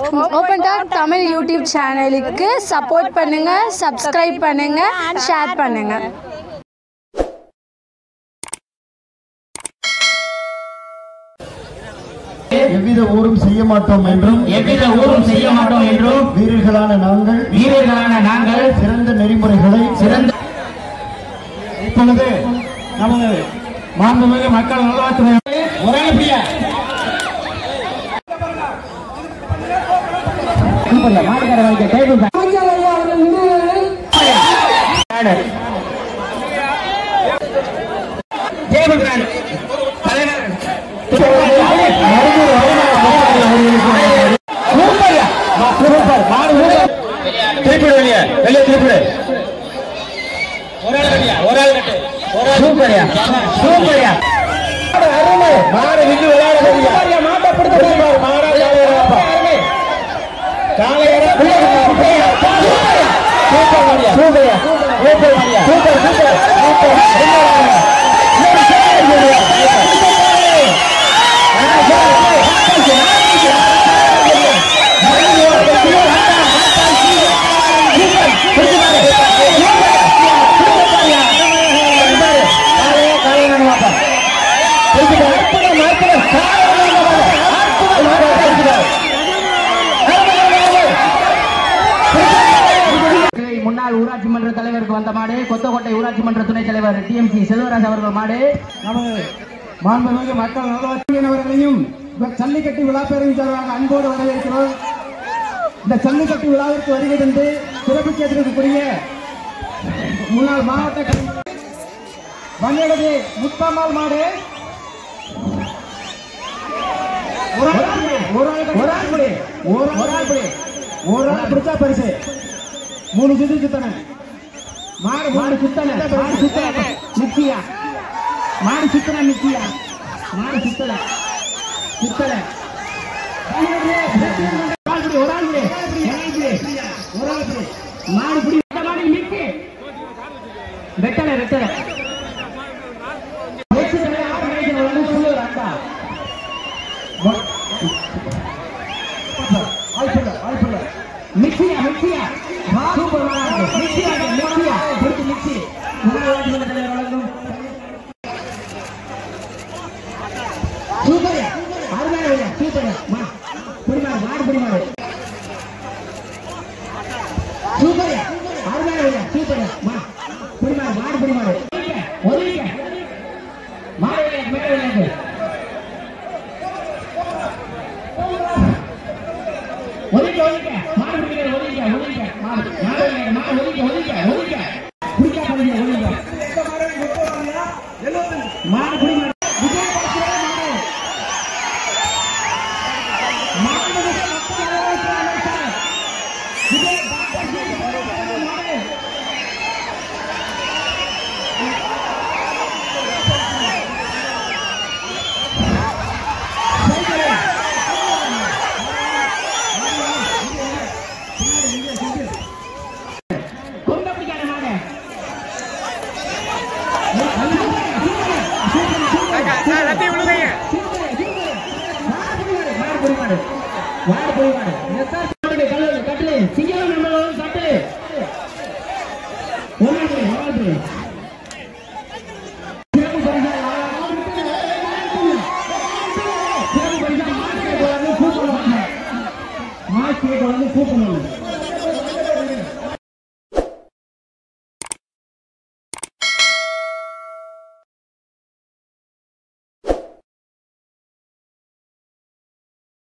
Open talk Tamil YouTube சேனலுக்கு support பண்ணுங்க subscribe பண்ணுங்க ஷேர் பண்ணுங்க எவ்வித ஊரும் செய்ய மாட்டோம் என்றும் எவ்வித ஊரும் செய்ய மாட்டோம் என்றும் வீரர்களான நாங்கள் வீரர்களான நாங்கள் சிறந்த நெறிமுறைகளை சிறந்த இப்பொழுது நமது மாண்புமிகு மக்கள் நல்வாழ்த்துறை ஒரே பிரியா மாடுகார வைக்க டேபிள் டேபிள் ஃபேன் தலைவர் திருப்பிடு வெளியே வெளியே திருப்பிடு ஒரு ஆள் கட்டியா ஒரு ஆள் கட்டு ஒரு ஆள் சூப்பரியா சூப்பரியா அருமை மாடு விட்டு விளையாட சூப்பரியா மாட்டை பிடிச்சு பாரு மாடா காலையரா காலையரா சூப்பரியா சூப்பர் மாரியா சூப்பரியா சூப்பர் மாரியா சூப்பர் சூப்பர் சூப்பர் முன்னாள் ஊராட்சி மன்ற தலைவருக்கு வந்த மாடு கொத்தக்கோட்டை ஊராட்சி மன்ற துணைத் தலைவர் டிஎம்சி செல்வராஜ் அவர்கள் மாடு நமது மாண்புமிகு மக்கள் நல்வாழ்த்துறை அவர்களையும் இந்த ஜல்லிக்கட்டு விழா பேரவை சார்பாக அன்போடு வரவேற்கிறோம் இந்த ஜல்லிக்கட்டு விழாவிற்கு வருகை தந்து சிறப்பிக்கத்திற்குரிய முன்னாள் மாவட்ட கலைஞர் மண்ணிடது முத்தம்மாள் மாடு ஒரு ஆள் பிடி, ஒரு ஆள் ஒரு ஆள் பிடி, ஒரு ஆள் ஒரு ஆள் பிடி. ஒரு ஆள் பிடிச்சா பரிசு மூணு சுத்தி சுத்தன மாடு மாடு சுத்தன மாடு சுத்தன நிக்கியா மாடு சுத்தன நிக்கியா மாடு சுத்தல சுத்தல ஒரு ஆள் பிடி, ஒரு ஆள் பிடி, ஒரு ஆள் பிடி, ஒரு ஆள் பிடி. மாடு பிடி இந்த மாடு நிக்கு வெட்டல வெட்டல வெச்சு தலை ஆட்ட மேய்க்கிற வந்து சொல்லுவார் அக்கா மிக்சியா மிக்சியா சூப்பர் மிக்சியா மிக்சியா பிடிச்சு மிக்சி முன்னாள் மன்ற தலைவர் வழங்கும் சூப்பர் அருமையான ஐயா சூப்பர் மா பிடிமாறு மாடு பிடிமாறு சூப்பர் அருமையான ஐயா சூப்பர் மா பிடிமாறு மாடு பிடிமாறு ஒதுங்க மாடு விளையாட்டு மேல விளையாட்டு ஒதுங்க ஒதுங்க மாடு பிடிக்கிற ஒதுங்க ஒதுங்க மாடு மாடு விளையாடு, மாடு ஒதுங்க ஒதுங்க ஒதுங்க பிடிக்கா பண்ணுங்க ஒதுங்க மாடு பிடி மாடு விஜய் பாஸ்கரே மாடு மாடு விஜய் பாஸ்கரே அமைச்சர். விஜய் பாஸ்கரே மாடு கொண்ட பிடிக்காத மாடு கூப்பணும்